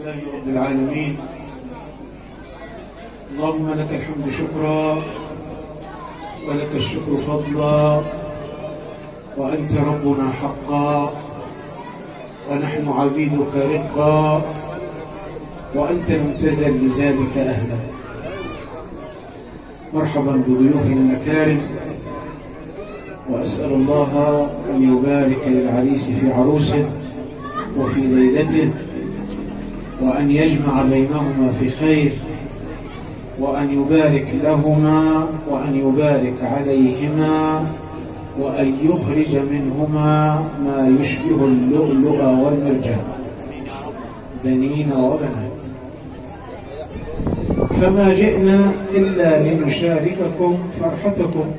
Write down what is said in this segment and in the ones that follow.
لله رب العالمين اللهم لك الحمد شكرا ولك الشكر فضلا وأنت ربنا حقا ونحن عبيدك رقا وأنت لم تزل لذلك أهلا مرحبا بضيوفنا الأكارم وأسأل الله أن يبارك للعريس في عروسه وفي ليلته وأن يجمع بينهما في خير وأن يبارك لهما وأن يبارك عليهما وأن يخرج منهما ما يشبه اللؤلؤ والمرجان بنين وبنات فما جئنا إلا لنشارككم فرحتكم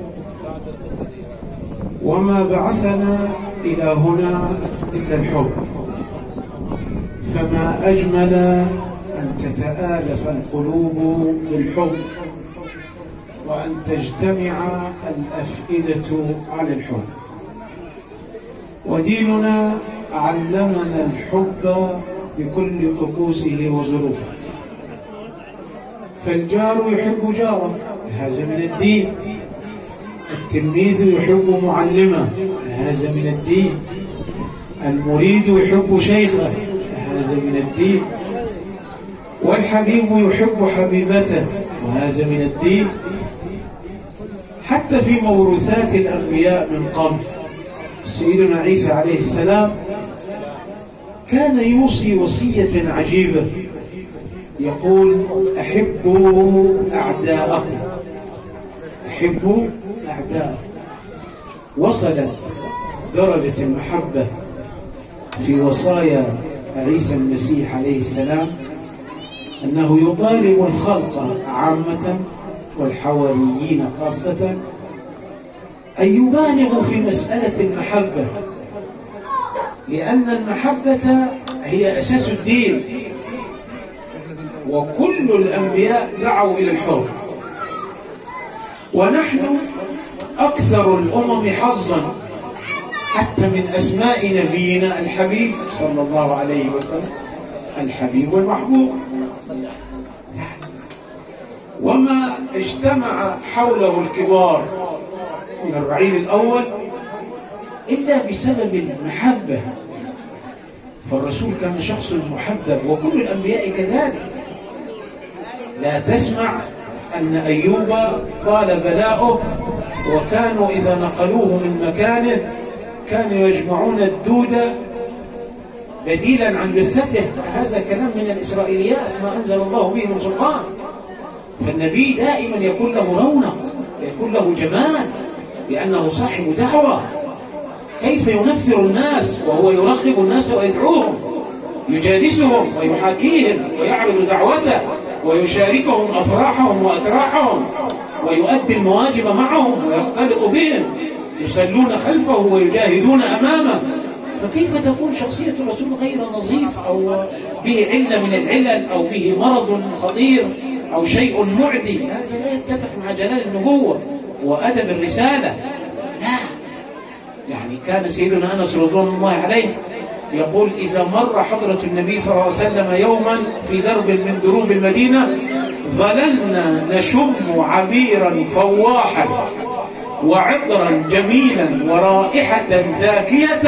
وما بعثنا إلى هنا إلا الحب فما أجمل أن تتآلف القلوب بالحب وأن تجتمع الأفئدة على الحب وديننا علمنا الحب بكل طقوسه وظروفه فالجار يحب جاره هذا من الدين التلميذ يحب معلمه هذا من الدين المريد يحب شيخه هذا من الدين والحبيب يحب حبيبته وهذا من الدين حتى في موروثات الأنبياء من قبل سيدنا عيسى عليه السلام كان يوصي وصية عجيبة يقول أحبوا أعداءكم أحبوا أعداءكم وصلت درجة المحبة في وصايا عيسى المسيح عليه السلام أنه يطالب الخلق عامة والحواريين خاصة أن يبالغوا في مسألة المحبة لأن المحبة هي أساس الدين وكل الأنبياء دعوا إلى الحب ونحن أكثر الأمم حظا حتى من أسماء نبينا الحبيب صلى الله عليه وسلم الحبيب والمحبوب وما اجتمع حوله الكبار من الرعيل الأول إلا بسبب المحبة فالرسول كان شخص محبب وكل الأنبياء كذلك لا تسمع أن أيوب طال بلاؤه وكانوا إذا نقلوه من مكانه كانوا يجمعون الدود بديلا عن جثته هذا كلام من الإسرائيليات ما أنزل الله به من سلطان فالنبي دائما يكون له رونق ويكون له جمال لأنه صاحب دعوة كيف ينفر الناس وهو يرغب الناس ويدعوهم يجالسهم ويحاكيهم ويعرض دعوته ويشاركهم أفراحهم وأتراحهم ويؤدي المواجب معهم ويختلط بهم يصلون خلفه ويجاهدون أمامه فكيف تكون شخصية الرسول غير نظيف أو به علة من العلل أو به مرض خطير أو شيء معدي هذا لا يتفق مع جلال النبوة وأدب الرسالة لا يعني كان سيدنا أنس رضوان الله عليه يقول إذا مر حضرة النبي صلى الله عليه وسلم يوما في درب من دروب المدينة ظللنا نشم عبيرا فواحا وعطرا جميلا ورائحة زاكية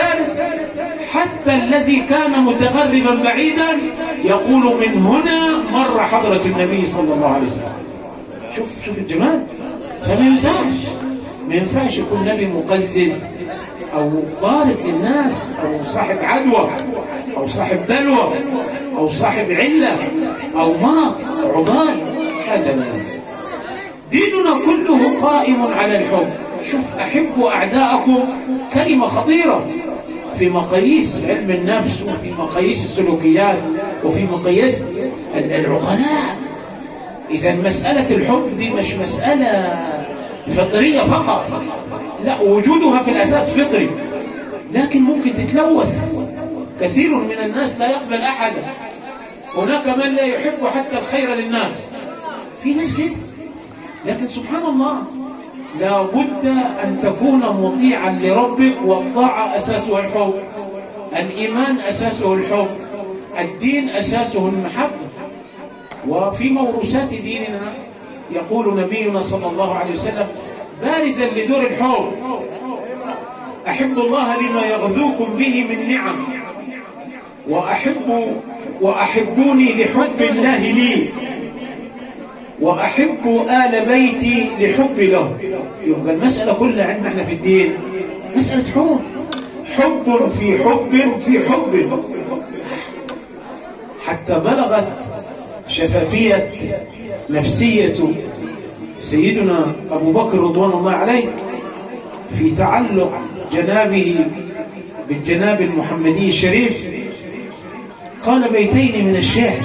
حتى الذي كان متغربا بعيدا يقول من هنا مر حضرة النبي صلى الله عليه وسلم شوف شوف الجمال فما ينفعش ما ينفعش يكون نبي مقزز أو ضارب للناس أو صاحب عدوى أو صاحب بلوى أو صاحب علة أو مرض عضال هذا لا ديننا كله قائم على الحب شوف أحبوا أعداءكم كلمة خطيرة في مقاييس علم النفس وفي مقاييس السلوكيات وفي مقاييس العقلاء إذا مسألة الحب دي مش مسألة فطرية فقط لا وجودها في الأساس فطري لكن ممكن تتلوث كثير من الناس لا يقبل أحدا هناك من لا يحب حتى الخير للناس في ناس كده لكن سبحان الله لا بد أن تكون مطيعا لربك والطاعة أساسها الحب الإيمان أساسه الحب الدين أساسه المحبة وفي موروثات ديننا يقول نبينا صلى الله عليه وسلم بارزا لدور الحب أحب الله لما يغذوكم به من نعم وأحب وأحبوني لحب الله لي وأحب آل بيتي لحب له يبقى المسألة كلها عندنا احنا في الدين مسألة حب حب في حب في حب حتى بلغت شفافية نفسية سيدنا أبو بكر رضوان الله عليه في تعلق جنابه بالجناب المحمدي الشريف قال بيتين من الشعر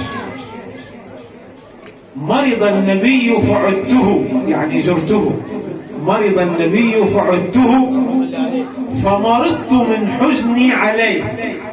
مرض النبي فعدته يعني زرته مرض النبي فعدته فمرضت من حزني عليه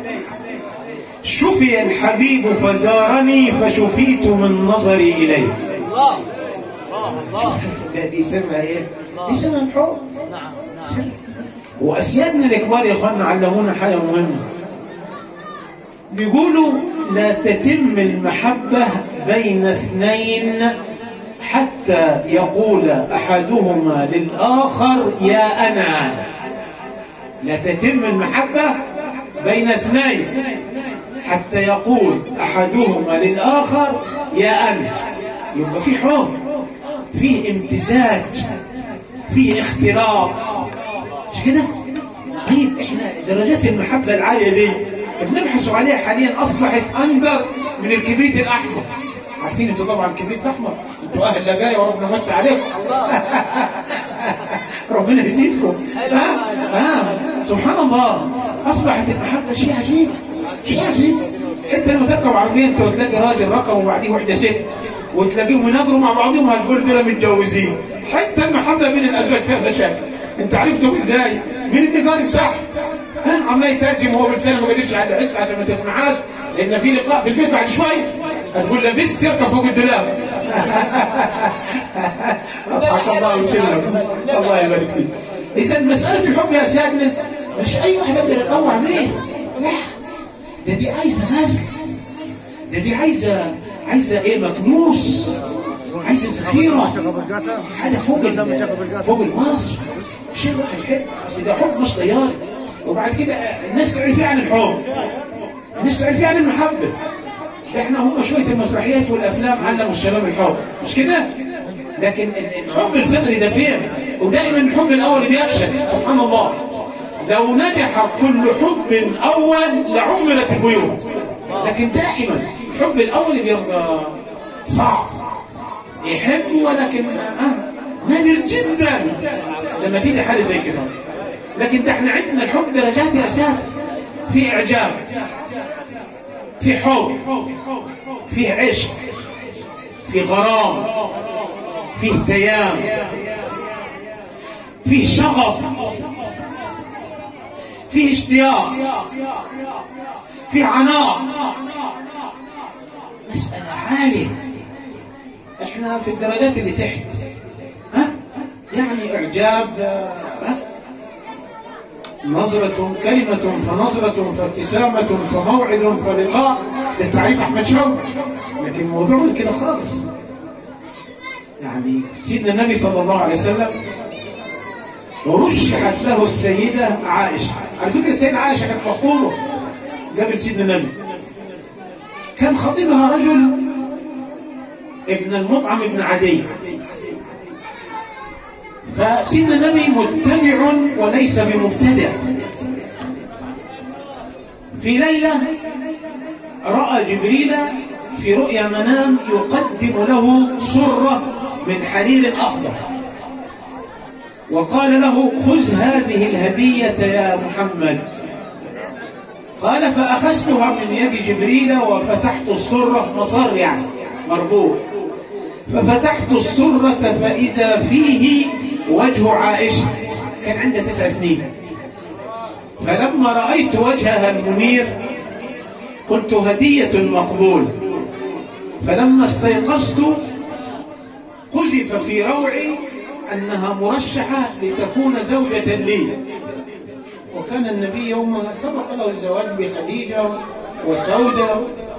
شفي الحبيب فزارني فشفيت من نظري إليه الله الله الله ده دي سمع ايه؟ دي سمع الحب نعم نعم سمع. وأسيادنا الكبار يا اخوانا علمونا حاجة مهمة بيقولوا لا تتم المحبة بين اثنين حتى يقول أحدهما للآخر يا أنا لا تتم المحبة بين اثنين حتى يقول أحدهما للآخر يا أنا يبقى في حب فيه امتزاج فيه اختلاط مش كده؟ طيب احنا درجات المحبة العالية دي بنبحث عليها حاليا أصبحت أندر من الكبريت الأحمر عارفين انتوا طبعا الكبريت الأحمر انتوا أهل لقاية وربنا مسي عليكم ربنا يزيدكم ها ها سبحان الله أصبحت المحبة شيء عجيب شيء عجيب حتى لما تركب عربية انت وتلاقي راجل ركب وبعديه واحدة ست وتلاقيهم يناقروا مع بعضهم هتقول دول متجوزين حتى المحبة بين الأزواج فيها مشاكل انت عرفتهم ازاي مين النقار بتاعهم ها عمال يترجم وهو بلسانه ما قدرش على حس عشان ما تسمعهاش لان في لقاء في البيت بعد شوي هتقول له بس يركب فوق الدولاب اضحك الله ويسلمك الله يبارك فيك اذا مساله الحب يا سيادنا مش اي واحد يقدر يتطوع بيه لا ده دي عايزه ناس ده دي عايزه عايزه ايه مكنوس عايزه ذخيره حاجه فوق ال- فوق الوصف مش الواحد يحب بس ده حب مش طياري وبعد كده الناس تعرف ايه عن الحب الناس تعرف ايه عن المحبه احنا هم شويه المسرحيات والافلام علموا الشباب الحب مش كده لكن ال- الحب الفطري ده فين ودائما الحب الاول بيفشل سبحان الله لو نجح كل حب اول لعمرت البيوت لكن دائما الحب الاول بيبقى صعب يحب ولكن آه نادر جدا لما تيجي حاجه زي كده لكن ده احنا عندنا الحب درجات يا ساتر في اعجاب في حب في عشق في غرام في اهتيام في شغف في اشتياق في عناء مسألة عالية احنا في الدرجات اللي تحت ها يعني اعجاب ها نظرة كلمة فنظرة فابتسامة فموعد فلقاء ده تعريف احمد شوقي لكن الموضوع غير كده خالص يعني سيدنا النبي صلى الله عليه وسلم رشحت له السيدة عائشة على فكرة السيدة عائشة كانت مخطوبة قبل سيدنا النبي كان خطيبها رجل ابن المطعم ابن عدي فسيدنا النبي متبع وليس بمبتدع في ليلة رأى جبريل في رؤيا منام يقدم له سرة من حرير أخضر وقال له خذ هذه الهدية يا محمد قال فأخذتها من يد جبريل وفتحت السرة مصر يعني مربوط ففتحت السرة فإذا فيه وجه عائشة كان عندها تسع سنين فلما رأيت وجهها المنير قلت هدية مقبول فلما استيقظت قذف في روعي أنها مرشحة لتكون زوجة لي وكان النبي يومها سبق له الزواج بخديجة وسودة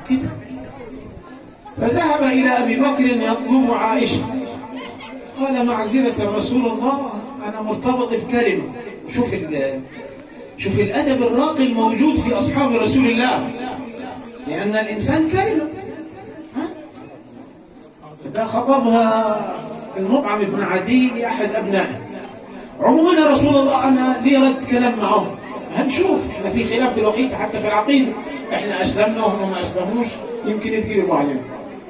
كده فذهب إلى أبي بكر يطلب عائشة قال معذرة رسول الله أنا مرتبط بكلمة شوف ال- شوف الأدب الراقي الموجود في أصحاب رسول الله لأن الإنسان كلمة ها؟ ده خطبها المطعم بن عدي لأحد أبنائه عموما يا رسول الله أنا لي رد كلام معهم هنشوف احنا في خلاف دلوقتي حتى في العقيدة احنا أسلمنا وهم ما أسلموش يمكن يتقلبوا علينا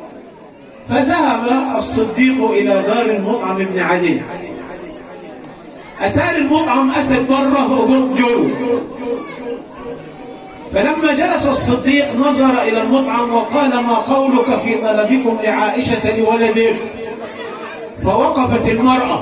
فذهب الصديق إلى دار المطعم بن عدي أتاري المطعم أسد بره وقط جو فلما جلس الصديق نظر إلى المطعم وقال ما قولك في طلبكم لعائشة لولدك فوقفت المرأة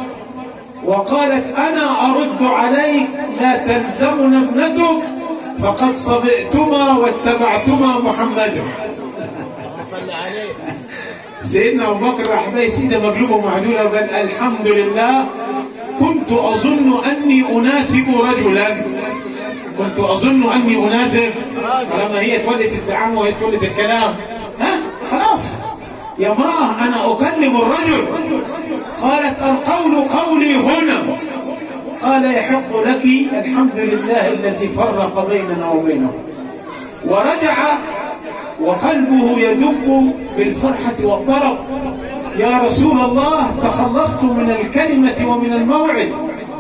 وقالت أنا أرد عليك لا تلزمنا ابنتك فقد صبئتما واتبعتما محمدا صلي عليه سيدنا أبو بكر راح بي سيدة مقلوبة ومعدولة وقال الحمد لله كنت أظن أني أناسب رجلا كنت أظن أني أناسب لما هي تولد الزعامة وهي تولد الكلام ها خلاص يا امرأة أنا أكلم الرجل قالت القول قولي هنا قال يحق لك الحمد لله الذي فرق بيننا وبينه ورجع وقلبه يدب بالفرحة والطرب يا رسول الله تخلصت من الكلمة ومن الموعد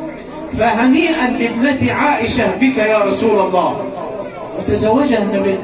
فهنيئا لابنة عائشة بك يا رسول الله وتزوجها النبي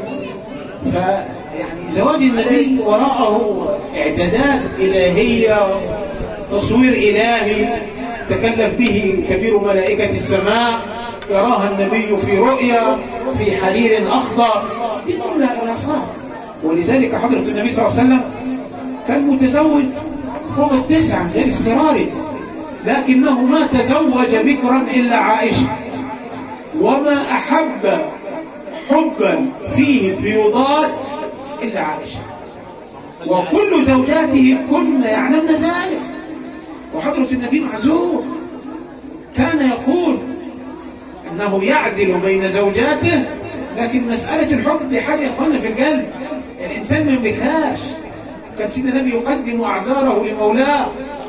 فيعني زواج النبي وراءه اعدادات إلهية تصوير إلهي تكلف به كبير ملائكة السماء يراها النبي في رؤيا في حرير أخضر دي كلها إرهاصات ولذلك حضرة النبي صلى الله عليه وسلم كان متزوج فوق التسعة غير السراري لكنه ما تزوج بكرا إلا عائشة وما أحب حبا فيه فيضات إلا عائشة وكل زوجاته كن يعلمن ذلك وحضرة النبي معزول كان يقول أنه يعدل بين زوجاته لكن مسألة الحب دي حاجة يا إخوانا في القلب الإنسان ما يملكهاش كان سيدنا النبي يقدم أعذاره لمولاه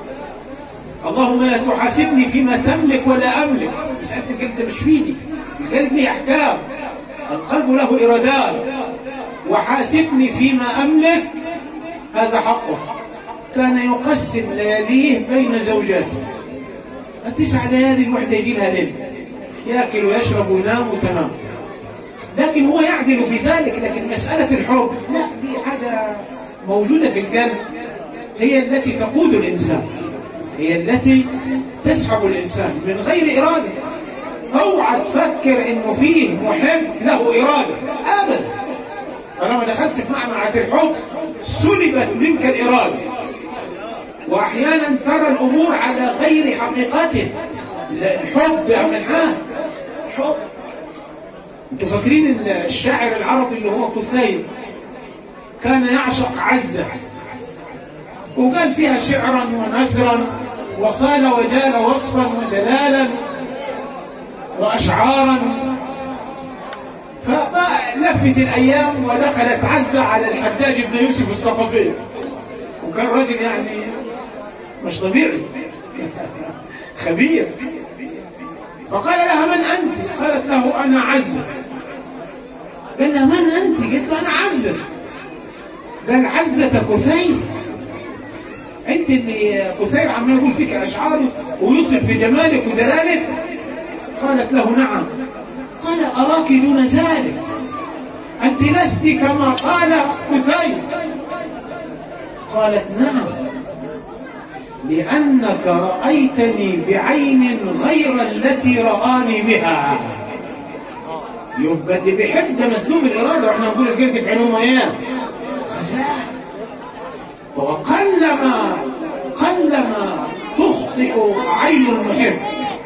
اللهم لا تحاسبني فيما تملك ولا أملك مسألة القلب ده مش في ايدي القلب ليه أحكام القلب له إرادات وحاسبني فيما أملك هذا حقه كان يقسم لياليه بين زوجاته التسع ليالي الوحدة يجي لها ليل يأكل ويشرب وينام وتمام لكن هو يعدل في ذلك لكن مسألة الحب لا دي حاجة موجودة في القلب هي التي تقود الإنسان هي التي تسحب الإنسان من غير إرادة اوعى تفكر انه فيه محب له إرادة أبدا فلما دخلت في معمعة الحب سلبت منك الإرادة وأحيانا ترى الأمور على غير حقيقته لا، الحب يا عم الحاج حب انتوا فاكرين ان الشاعر العربي اللي هو كثير كان يعشق عزة وقال فيها شعرا ونثرا وصال وجال وصفا ودلالا وأشعارا فلفت الأيام ودخلت عزة على الحجاج بن يوسف الثقفي وكان راجل يعني مش طبيعي خبير فقال لها من أنت قالت له أنا عزة قال لها من أنت قلت له أنا عزة قال عزة كثير أنت اللي كثير عمال يقول فيك أشعار ويوصف في جمالك ودلالك قالت له نعم قال أراك دون ذلك أنت لست كما قال كثير قالت نعم لأنك رأيتني بعين غير التي رآني بها يبقى اللي بيحب ده مسلوب الإرادة وإحنا نقول الجلد في عينهم أيام خزاع وقلما قلما تخطئ عين المحب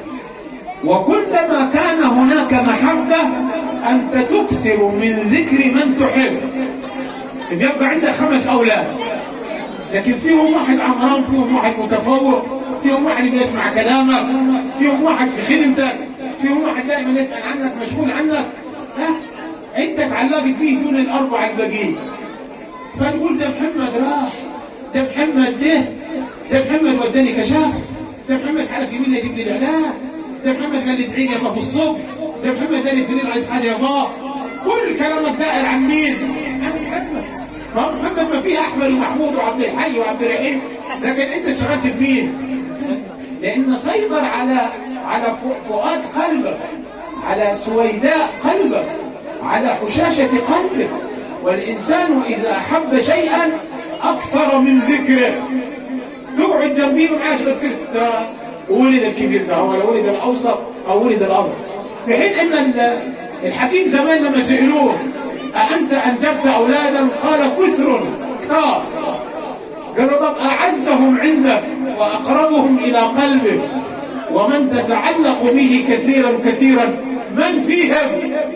وكلما كان هناك محبة أنت تكثر من ذكر من تحب بيبقى عندك خمس أولاد لكن فيهم واحد عمران فيهم واحد متفوق فيهم واحد بيسمع كلامك فيهم واحد في خدمتك فيهم واحد دائما يسأل عنك مشغول عنك ها انت تعلقت به دون الأربعة الباقيين فنقول ده محمد راح ده محمد ده ده محمد وداني كشافت ده محمد حلف يمين يجيب لي الإعلان ده محمد قال لي ادعي لي يابا في الصبح ده محمد قال لي في الليل عايز حاجة يابا كل كلامك دائر عن مين؟ عن محمد ما هو محمد ما فيه أحمد ومحمود وعبد الحي وعبد الرحيم لكن أنت اشتغلت بمين؟ لأن سيطر على على فؤاد قلبك على سويداء قلبك على حشاشة قلبك والإنسان إذا أحب شيئا أكثر من ذكره تقعد جنبيه معاش بس ولد الكبير ده ولا ولد الأوسط أو ولد الأصغر في حين أن الحكيم زمان لما سئلوه أأنت أنجبت أولادا قال كثر كتار قالوا طب أعزهم عندك وأقربهم إلى قلبك ومن تتعلق به كثيرا كثيرا من فيهم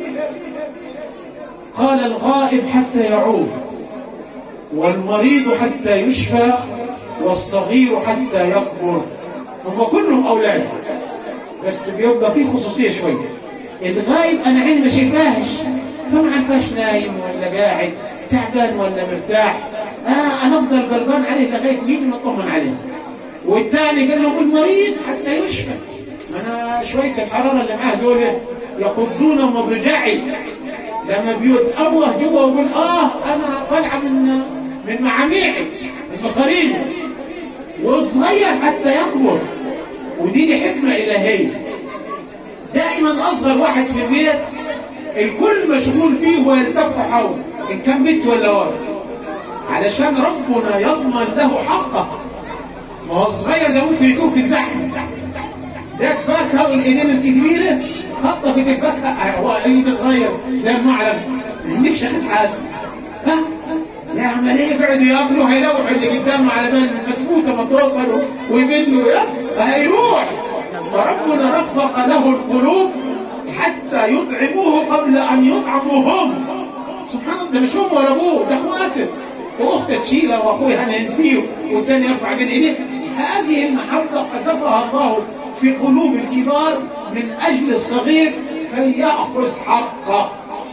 قال الغائب حتى يعود والمريض حتى يشفى والصغير حتى يكبر هم كلهم أولاد بس بيبقى فيه خصوصية شوية الغايب أنا عيني ما شايفاهش فما عارفاش نايم ولا قاعد تعبان ولا مرتاح آه أنا أفضل قلقان عليه لغاية مين نطمن عليه والثاني قال له المريض حتى يشفى أنا شوية الحرارة اللي معاه دول يقضون مضجعي لما بيتأوه جوا ويقول آه أنا طالعة من من معاميعي من مصاريني وصغير حتى يكبر ودي دي حكمة إلهية دائما أصغر واحد في البيت الكل مشغول بيه ويلتف حوله إن كان بيت ولا ولد علشان ربنا يضمن له حقه ما هو الصغير ده ممكن يتوه في الزحمة ده فاكهة والإيدين الكبيرة خطة في الفاكهة هو أي صغير زي المعلم ما عندكش أخذ حاجة ها لا عملية قعدوا ياكلوا هيروح اللي قدامه على بال مدفوته ما توصلوا ويبدوا هيروح فربنا رفق له القلوب حتى يطعموه قبل أن يطعموا هم سبحان الله ده مش هم ولا أبوه ده أخواته وأخته تشيله وأخوه هنن فيه والتاني يرفع بين إيديه هذه المحبة قذفها الله في قلوب الكبار من أجل الصغير كي يأخذ حقه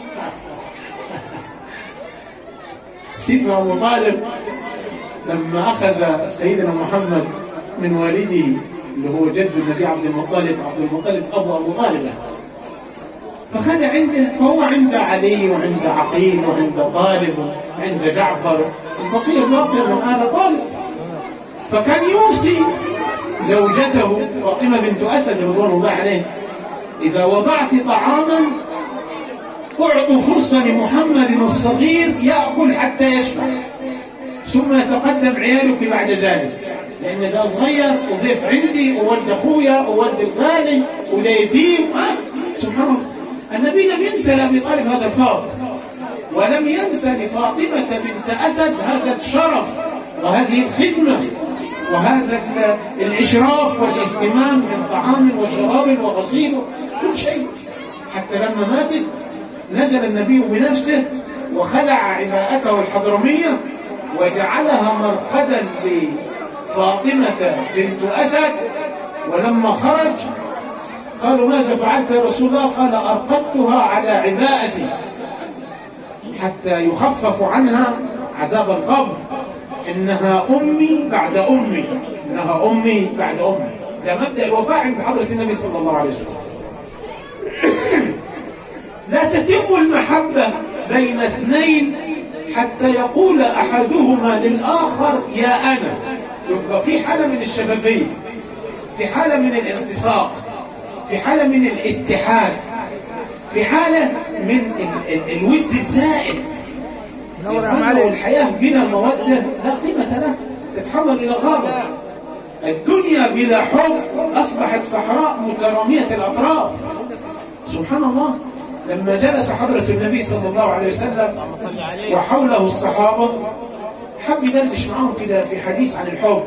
سيدنا أبو طالب لما أخذ سيدنا محمد من والده اللي هو جد النبي عبد المطلب عبد المطلب أبو أبو طالب فخذ عنده فهو عند علي وعند عقيل وعند طالب وعند جعفر البقية باقية من آل طالب فكان يوصي زوجته فاطمة بنت أسد رضوان الله عليه إذا وضعت طعاما اعطوا فرصة لمحمد الصغير يأكل حتى يشبع ثم يتقدم عيالك بعد ذلك لأن ده صغير وضيف عندي وولد أخويا وولد الغالي وده يتيم آه سبحان الله النبي لم ينسى لأبي طالب هذا الفاضل ولم ينسى لفاطمة بنت أسد هذا الشرف وهذه الخدمة وهذا الإشراف والاهتمام من طعام وشراب وغسيل كل شيء حتى لما ماتت نزل النبي بنفسه وخلع عباءته الحضرمية وجعلها مرقدا لفاطمة بنت أسد ولما خرج قالوا ماذا فعلت يا رسول الله قال أرقدتها على عباءتي حتى يخفف عنها عذاب القبر إنها أمي بعد أمي إنها أمي بعد أمي ده مبدأ الوفاء عند حضرة النبي صلى الله عليه وسلم لا تتم المحبة بين اثنين حتى يقول أحدهما للآخر يا أنا يبقى في حالة من الشبابية في حالة من الالتصاق في حالة من الاتحاد في حالة من ال ال الود الزائد الحياة بلا مودة لا قيمة لها تتحول إلى غابة الدنيا بلا حب أصبحت صحراء مترامية الأطراف سبحان الله لما جلس حضرة النبي صلى الله عليه وسلم وحوله الصحابة حب يدردش معهم كده في حديث عن الحب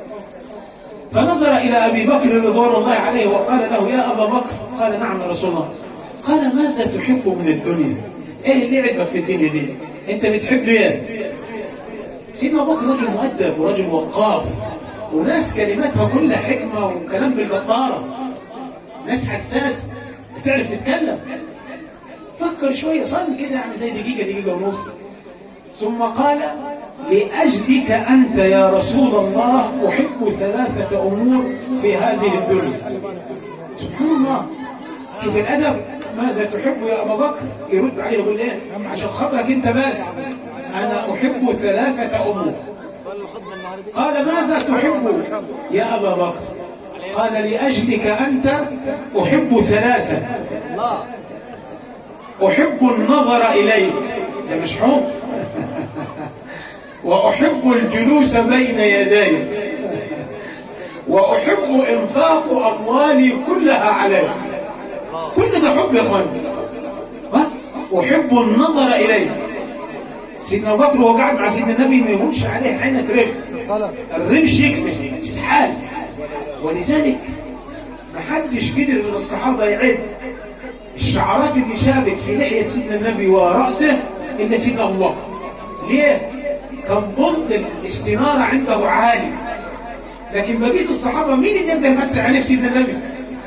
فنظر إلى أبي بكر رضوان الله عليه وقال له يا أبا بكر قال نعم يا رسول الله قال ماذا تحب من الدنيا ايه اللي عجبك في الدنيا دي انت بتحب ايه سيدنا ابو بكر رجل مؤدب ورجل وقاف وناس كلماتها كلها حكمه وكلام بالجباره ناس حساس بتعرف تتكلم فكر شوية صم كده يعني زي دقيقة دقيقة ونص ثم قال لأجلك أنت يا رسول الله أحب ثلاثة أمور في هذه الدنيا سبحان الله شوف الأدب ماذا تحب يا أبا بكر يرد عليه يقول إيه عشان خاطرك أنت بس أنا أحب ثلاثة أمور قال ماذا تحب يا أبا بكر قال لأجلك أنت أحب ثلاثة أحب النظر إليك ده مش حب وأحب الجلوس بين يديك وأحب إنفاق أموالي كلها عليك كل ده حب يا أخوان أحب النظر إليك سيدنا أبو بكر وهو قاعد مع سيدنا النبي ما يهونش عليه عينة رمش الرمش يكفي استحال ولذلك ما حدش قدر من الصحابة يعد الشعرات اللي شابت في لحية سيدنا النبي ورأسه إلا سيدنا أبو بكر ليه؟ كان ضمن الاستنارة عنده عالي لكن بقية الصحابة مين اللي يقدر يفتح عليه في سيدنا النبي؟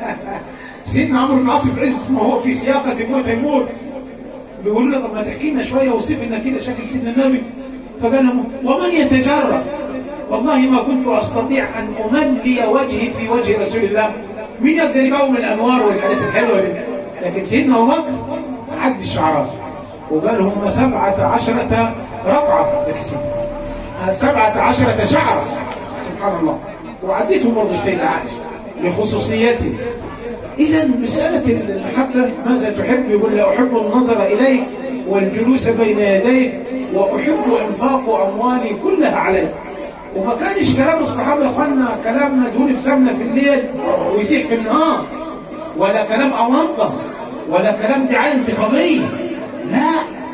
سيدنا عمرو بن عاص في عز ما هو في سياقة الموت يموت بيقولوا له طب ما تحكي لنا شوية وصف لنا كده شكل سيدنا النبي فقال لهم ومن يتجرأ والله ما كنت أستطيع أن أملي وجهي في وجه رسول الله مين يقدر يقوم الأنوار والحاجات الحلوة دي لكن سيدنا أبو بكر عد الشعرات وقال هم سبعة عشرة رقعة تكسيد سبعة عشرة شعرة سبحان الله وعديتهم برضه السيدة عائشة لخصوصيته إذا مسألة المحبة ماذا تحب يقول لي أحب النظر إليك والجلوس بين يديك وأحب إنفاق أموالي كلها عليك وما كانش كلام الصحابة يا اخوانا كلام مدهون بسمنة في الليل ويسيح في النهار ولا كلام أونطة ولا كلام دعاية انتخابية لا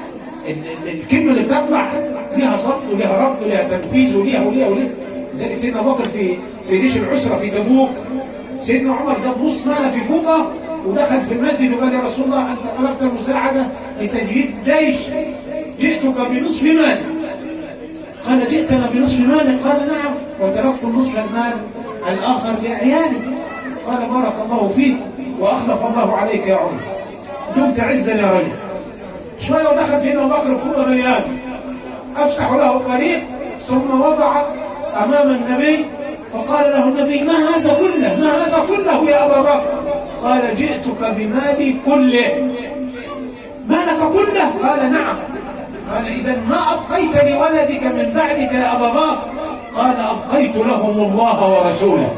الكلمة اللي بتطلع ليها صفت وليها رفض وليها تنفيذ وليها وليها وليها زي سيدنا بكر في في ريش العسرة في تبوك سيدنا عمر جاب نص مال في فوطة ودخل في المسجد وقال يا رسول الله أنت طلبت المساعدة لتجهيز جيش جئتك بنصف مال قال جئتنا بنصف مال قال نعم وتركت نصف المال الآخر لعيالي قال بارك الله فيك وأخلف الله عليك يا عمر دمت عزا يا رجل شوية ودخل سيدنا أبو بكر فوق مليان أفسح له الطريق ثم وضع أمام النبي فقال له النبي ما هذا كله ما هذا كله يا أبا بكر قال جئتك بمالي كله مالك كله قال نعم قال إذا ما أبقيت لولدك من بعدك يا أبا بكر قال أبقيت لهم الله ورسوله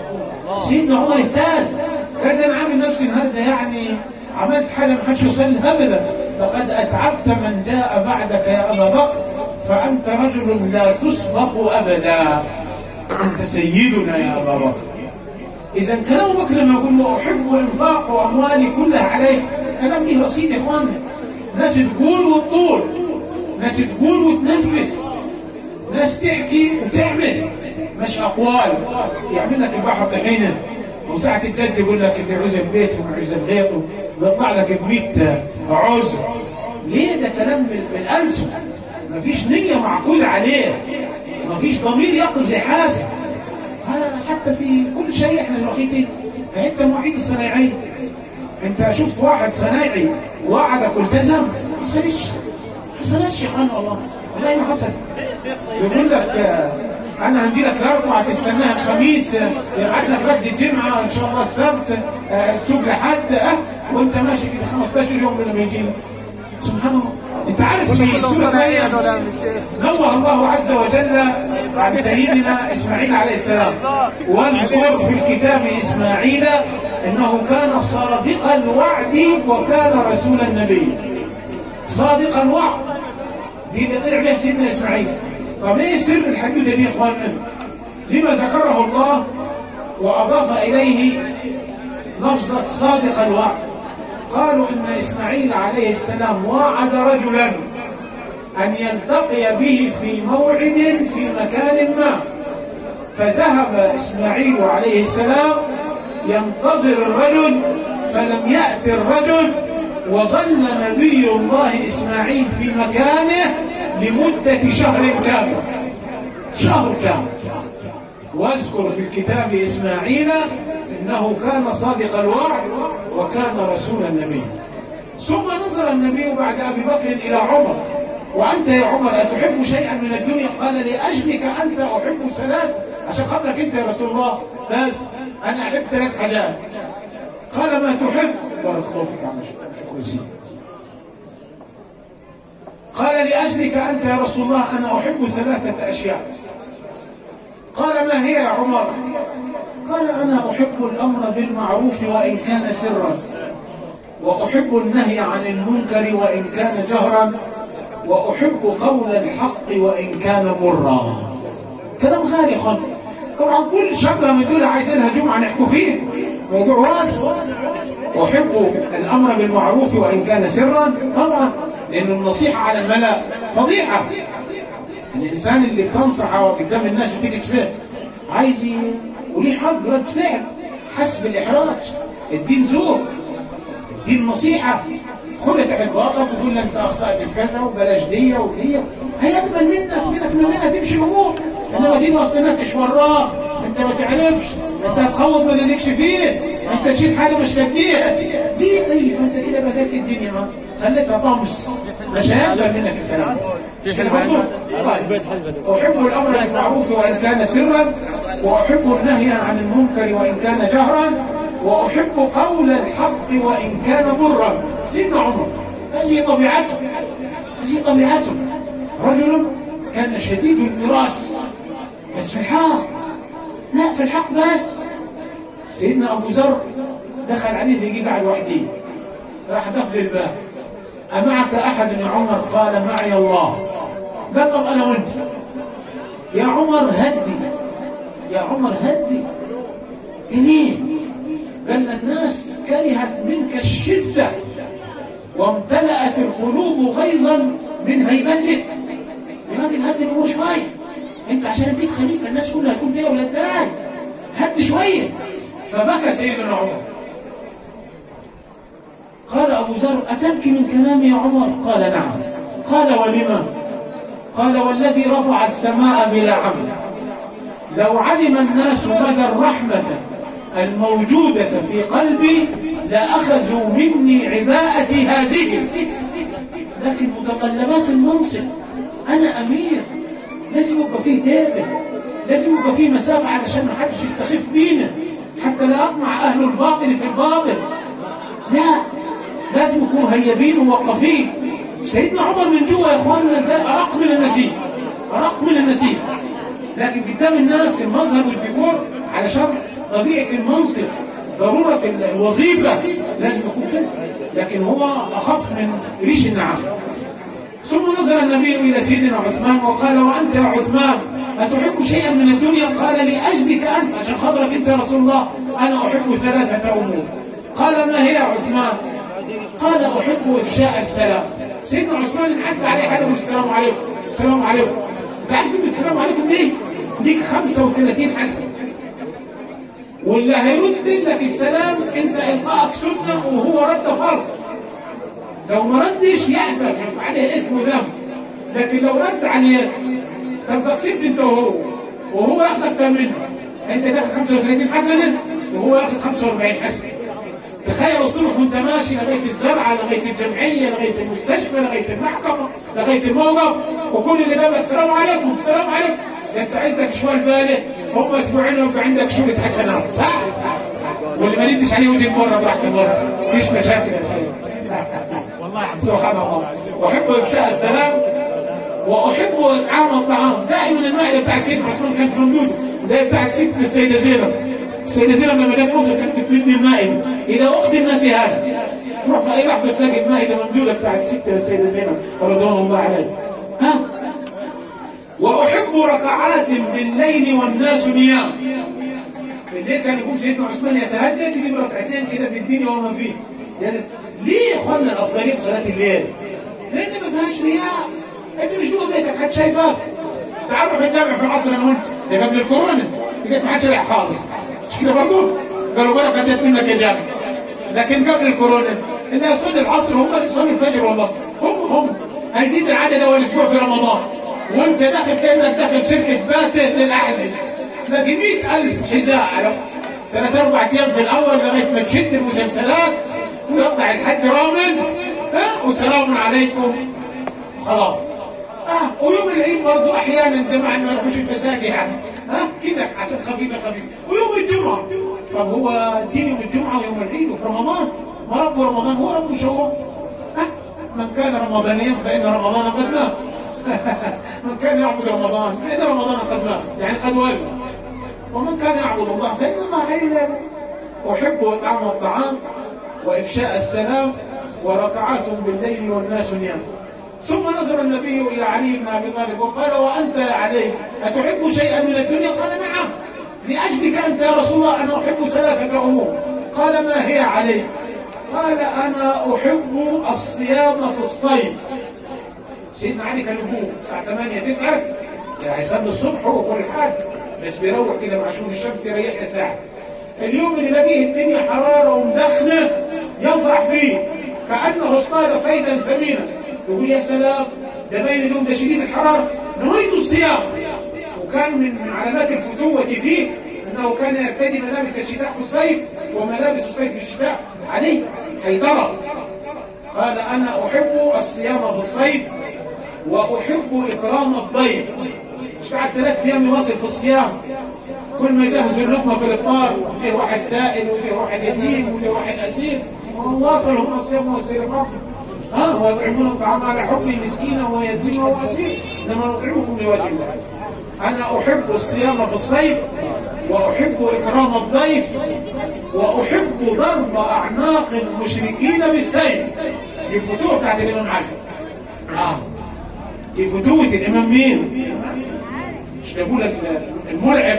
سيدنا عمر اهتاز كان انا عامل نفسي النهارده يعني عملت حاجه ما حدش يوصل ابدا لقد اتعبت من جاء بعدك يا ابا بكر فانت رجل لا تسبق ابدا انت سيدنا يا ابا بكر اذا كلام بكر لما يقول احب انفاق اموالي كلها عليك كلام ليه رصيد يا اخوانا ناس تقول وتطول ناس تقول وتنفذ ناس تحكي وتعمل مش اقوال يعمل لك البحر بحينه وساعة الجد يقول لك اللي عزب بيته وعزب غيطه ويطلع لك ب 100 عذر ليه ده كلام بالألسن مفيش نية معقودة عليه مفيش ضمير يقظ يحاسب حتى في كل شيء احنا دلوقتي حتى مواعيد الصنايعية انت شفت واحد صنايعي وعدك والتزم ما حصلش ما حصلش يا اخوان والله والله ما حصل يقول لك انا هنجي لك الاربعاء تستناها الخميس يبعت لك رد الجمعه ان شاء الله السبت السوق لحد اه وانت ماشي كده 15 يوم قبل ما يجي لك سبحان الله انت عارف في سوره مريم نوه الله عز وجل عن سيدنا اسماعيل عليه السلام واذكر في الكتاب اسماعيل انه كان صادق الوعد وكان رسول النبي صادق الوعد دي اللي طلع بها سيدنا اسماعيل طب ايه سر الحديثه دي يا اخواننا لما ذكره الله واضاف اليه لفظه صادق الوعد قالوا ان اسماعيل عليه السلام وعد رجلا ان يلتقي به في موعد في مكان ما فذهب اسماعيل عليه السلام ينتظر الرجل فلم يأتي الرجل وظل نبي الله إسماعيل في مكانه لمدة شهر كامل شهر كامل واذكر في الكتاب إسماعيل إنه كان صادق الوعد وكان رسول النبي ثم نظر النبي بعد ابي بكر الى عمر وانت يا عمر اتحب شيئا من الدنيا قال لاجلك انت احب ثلاث عشان خاطرك انت يا رسول الله بس انا احب ثلاث حاجات قال ما تحب بارك الله فيك يا عم شكرا سيدي قال لأجلك أنت يا رسول الله أنا أحب ثلاثة أشياء قال ما هي يا عمر قال أنا أحب الأمر بالمعروف وإن كان سرا وأحب النهي عن المنكر وإن كان جهرا وأحب قول الحق وإن كان مرا كلام غالي خالص طبعا كل شطرة من دول عايزين لها جمعة نحكوا فيه موضوع واسع أحب الأمر بالمعروف وإن كان سرا طبعا لأن النصيحة على الملأ فضيحة الإنسان اللي تنصحه قدام الناس وتيجي تفهم عايز ي- وليه حق رد فعل حسب الإحراج الدين ذوق الدين نصيحة خلت تحت باطك وتقول له أنت أخطأت في كذا وبلاش دي ودي هيقبل منك منك من منها تمشي الأمور إنما دين وسط الناس مش وراه أنت ما تعرفش أنت هتخوض ما لكش فيه أنت تشيل حاجة مش تديها ليه طيب أنت كده بهدلت الدنيا ما خليتها طمس مش هيقبل منك الكلام في كده حلبة برضه؟ طيب طيب أحب الأمر بالمعروف وإن كان سرا وأحب النهي عن المنكر وإن كان جهرا وأحب قول الحق وإن كان مرا سيدنا عمر هذه طبيعته هذه طبيعته رجل كان شديد المراس بس في الحق لا في الحق بس سيدنا أبو ذر دخل عليه لقيه قاعد وحده راح قفل الباب أمعك أحد يا عمر قال معي الله قال طب أنا وأنت يا عمر هدي يا عمر هدي ليه قال الناس كرهت منك الشدة وامتلأت القلوب غيظا من هيبتك يا راجل هدي الأمور شوية أنت عشان بقيت خليفة الناس كلها تكون بيها ولا تاي هدي شوية فبكى سيدنا عمر قال أبو ذر أتبكي من كلامي يا عمر قال نعم قال ولما قال والذي رفع السماء بلا عمل لو علم الناس مدى الرحمة الموجودة في قلبي لأخذوا مني عباءتي هذه لكن متطلبات المنصب أنا أمير لازم يبقى فيه هيبة لازم يبقى فيه مسافة علشان ما حدش يستخف بينا حتى لا أطمع أهل الباطل في الباطل لا لازم يكونوا هيابين وموقفين سيدنا عمر من جوا يا اخواننا زي ارق من النسيم ارق من النسيم لكن قدام الناس المظهر والديكور علشان طبيعه المنصب ضروره ال- الوظيفه لازم يكون كده لكن هو اخف من ريش النعام ثم نظر النبي الى سيدنا عثمان وقال وانت يا عثمان اتحب شيئا من الدنيا قال لاجلك انت عشان خاطرك انت يا رسول الله انا احب ثلاثه امور قال ما هي يا عثمان قال احب افشاء السلام سيدنا عثمان انعد عليه حاجه من السلام عليكم السلام عليكم انت عارف كلمه السلام عليكم دي ليك 35 حسنه واللي هيرد لك السلام انت القائك سنه وهو رد فرض لو ما ردش يأثم يبقى عليه اثم وذنب لكن لو رد عليه تبقى كسبت انت وهو وهو ياخد اكتر منه انت تاخد 35 حسنه وهو ياخد 45 حسنه تخيل الصبح وانت ماشي لغايه الزرعه لغايه الجمعيه لغايه المستشفى لغايه المحكمه لغايه الموقف وكل اللي جابك السلام عليكم السلام عليكم انت عندك شوال بالغ هم اسبوعين ويبقى عندك شويه حسنات صح؟ واللي ما ندش عليه وزن بره براحته بره مفيش مشاكل يا سيدي والله سبحان الله واحب افشاء السلام واحب اطعام الطعام دائما المائده بتاعت سيدنا عثمان كانت ممدوده زي بتاعت ستنا السيده زينب السيده زينب لما جت مصر كانت بتمد المائده الى وقت الناس هذا تروح في اي لحظه تلاقي المائده ممدوده بتاعت ستنا السيده زينب رضوان الله عليها ها واحب ركعات بالليل والناس نيام بالليل كان يقوم سيدنا عثمان يتهجد يجيب ركعتين كده في الدين وما فيه يعني ليه يا اخوانا الافضليه بصلاه الليل؟ لان ما فيهاش رياء انت مش جوه بيتك حد شايفك تعال روح الجامع في العصر انا وانت ده قبل الكورونا لقيت ما حدش رايح خالص مش كده برضه؟ قالوا بركه جت منك يا جامع لكن قبل الكورونا الناس صلي العصر هم اللي صلوا الفجر والله هم هم هيزيد العدد اول اسبوع في رمضان وانت داخل كانك داخل شركه باتر للاحزمه تلاقي 100000 حذاء على ثلاث اربع ايام في الاول لغايه ما تشد المسلسلات ويطلع الحاج رامز ها وسلام عليكم خلاص اه ويوم العيد برضه احيانا جماعه ما يروحوش الفساد يعني ها كده عشان خفيفه خفيفه ويوم الجمعه طب هو الدين يوم الجمعه ويوم العيد وفي رمضان ما رب رمضان هو رب شوال ها من كان رمضانيا فان رمضان قد مات من كان يعبد رمضان فان رمضان قد مات يعني قد ولد ومن كان يعبد الله فان الله حي لا يموت. احب اطعام الطعام وافشاء السلام وركعات بالليل والناس نيام ثم نظر النبي الى علي بن ابي طالب وقال وانت يا علي اتحب شيئا من الدنيا قال نعم لاجلك انت يا رسول الله انا احب ثلاثه امور قال ما هي علي قال انا احب الصيام في الصيف سيدنا علي كان يقوم الساعه 8 9 هيصلي الصبح وكل حاجه بس بيروح كده مع شؤون الشمس يريح ساعه اليوم اللي يلاقيه الدنيا حراره ومدخنه يفرح بيه كانه اصطاد صيدا ثمينا يقول يا سلام ده باين اليوم ده شديد الحراره نويت الصيام وكان من من علامات الفتوه فيه انه كان يرتدي ملابس الشتاء في الصيف وملابس الصيف في الشتاء عليه حيدره قال انا احب الصيام في الصيف واحب اكرام الضيف مش قاعد ثلاث ايام يواصل في الصيام كل ما يجهز اللقمه في الافطار وفيه واحد سائل وفيه واحد يتيم وفيه واحد اسير واصل هم الصيام والسيرفات ها ويطعمون الطعام على حبه مسكينا ويتيما واسير انما نطعمكم لوجه الله انا احب الصيام في الصيف واحب اكرام الضيف واحب ضرب اعناق المشركين بالسيف دي الفتوه بتاعت الامام علي اه دي فتوه الامام مين؟ مش جابوا لك المرعب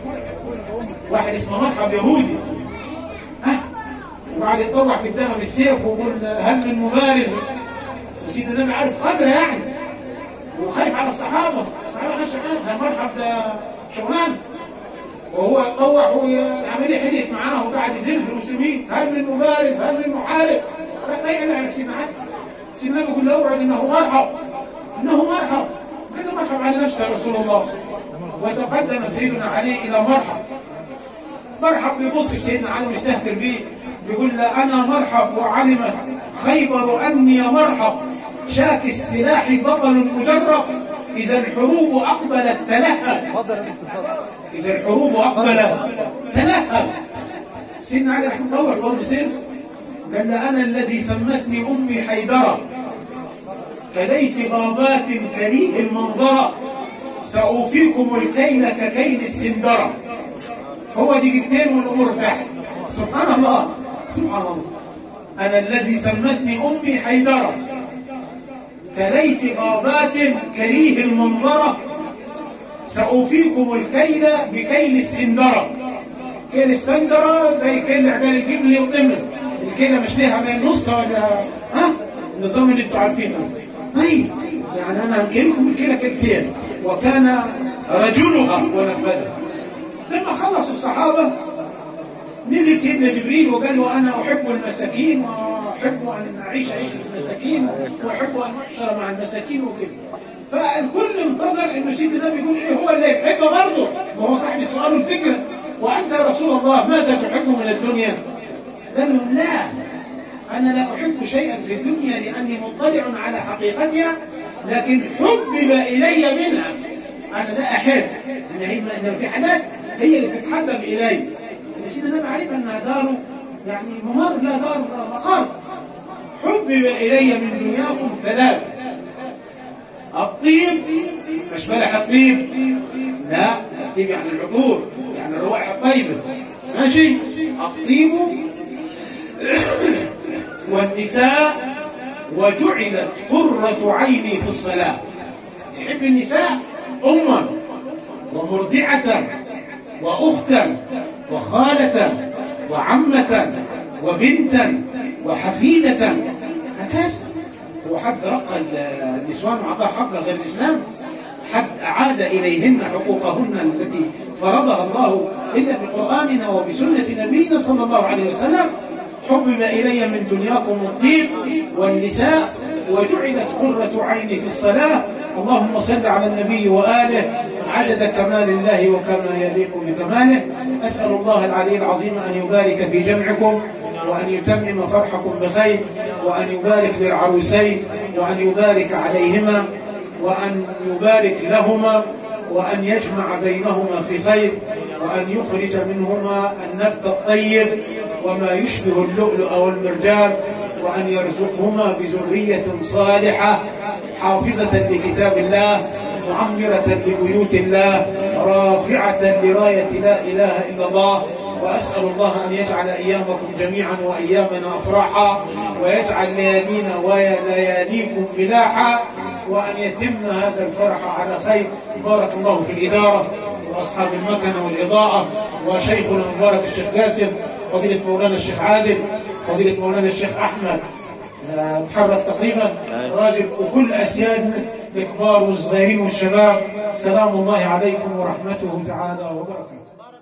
واحد اسمه مرحب يهودي ها وبعد يطلع قدامه بالسيف ويقول هل من مبارز وسيدنا النبي عارف قدره يعني وخايف على الصحابه الصحابه ما شغال مرحب ده شغلان وهو طوع والعمليه حديت معاه وقاعد يزن في المسلمين هل من مبارز هل من محارب لا يعلن على سيدنا علي سيدنا النبي يقول له اوعد انه مرحب انه مرحب قال له مرحب على نفسه رسول الله وتقدم سيدنا علي الى مرحب مرحب بيبص في سيدنا علي ويستهتر بيه بيقول له انا مرحب وعلم خيبر اني مرحب شاك السلاح بطل مجرب اذا الحروب اقبلت تلهب اذا الحروب اقبلت تلهب سيدنا علي رحمه الله برضه سيف قال له انا الذي سمتني امي حيدره كليث غابات كريه المنظره سأوفيكم الكيل ككيل السندرة هو دقيقتين والأمور تحت سبحان الله سبحان الله أنا الذي سمتني أمي حيدرة كليث غابات كريه المنظرة سأوفيكم الكيل بكيل السندرة كيل السندرة زي كيل عبال الجبل وقمل الكيلة مش ليها بين نص ولا ها النظام اللي انتوا عارفينه طيب يعني انا هنكلكم الكيلة كيلتين وكان رجلها ونفذها لما خلص الصحابة نزل سيدنا جبريل وقال له أنا أحب المساكين وأحب أن أعيش عيشة المساكين وأحب أن أحشر مع المساكين وكده فالكل انتظر ان سيدنا النبي يقول ايه هو اللي يحبه برضه ما هو صاحب السؤال والفكره وانت يا رسول الله ماذا تحب من الدنيا؟ قال لهم لا انا لا احب شيئا في الدنيا لاني مطلع على حقيقتها لكن حبب الي منها انا لا احب ان هي ان في حاجات هي اللي تتحبب الي ان سيدنا النبي عارف انها دار يعني ممر لا دار مقر حبب الي من دنياكم ثلاث الطيب مش بلح الطيب لا الطيب يعني العطور يعني الروائح الطيبه ماشي الطيب والنساء وجعلت قرة عيني في الصلاة يحب النساء أما ومرضعة وأختا وخالة وعمة وبنتا وحفيدة هكذا هو حد رقى النسوان وعطاه حق غير الإسلام حد أعاد إليهن حقوقهن التي فرضها الله إلا بقرآننا وبسنة نبينا صلى الله عليه وسلم حبب إلي من دنياكم الطيب والنساء وجعلت قرة عيني في الصلاة اللهم صل على النبي وآله عدد كمال الله وكما يليق بكماله أسأل الله العلي العظيم أن يبارك في جمعكم وأن يتمم فرحكم بخير وأن يبارك للعروسين وأن يبارك عليهما وأن يبارك لهما وأن يجمع بينهما في خير وأن يخرج منهما النبت الطيب وما يشبه اللؤلؤ والمرجان وأن يرزقهما بذرية صالحة حافظة لكتاب الله معمرة لبيوت الله رافعة لراية لا إله إلا الله وأسأل الله أن يجعل أيامكم جميعا وأيامنا أفراحا ويجعل ليالينا ولياليكم ملاحا وأن يتم هذا الفرح على خير بارك الله في الإدارة وأصحاب المكنة والإضاءة وشيخنا مبارك الشيخ جاسم فضيلة مولانا الشيخ عادل فضيلة مولانا الشيخ أحمد آه، تحرك تقريبا راجل وكل أسيادنا الكبار والصغيرين والشباب سلام الله عليكم ورحمته تعالى وبركاته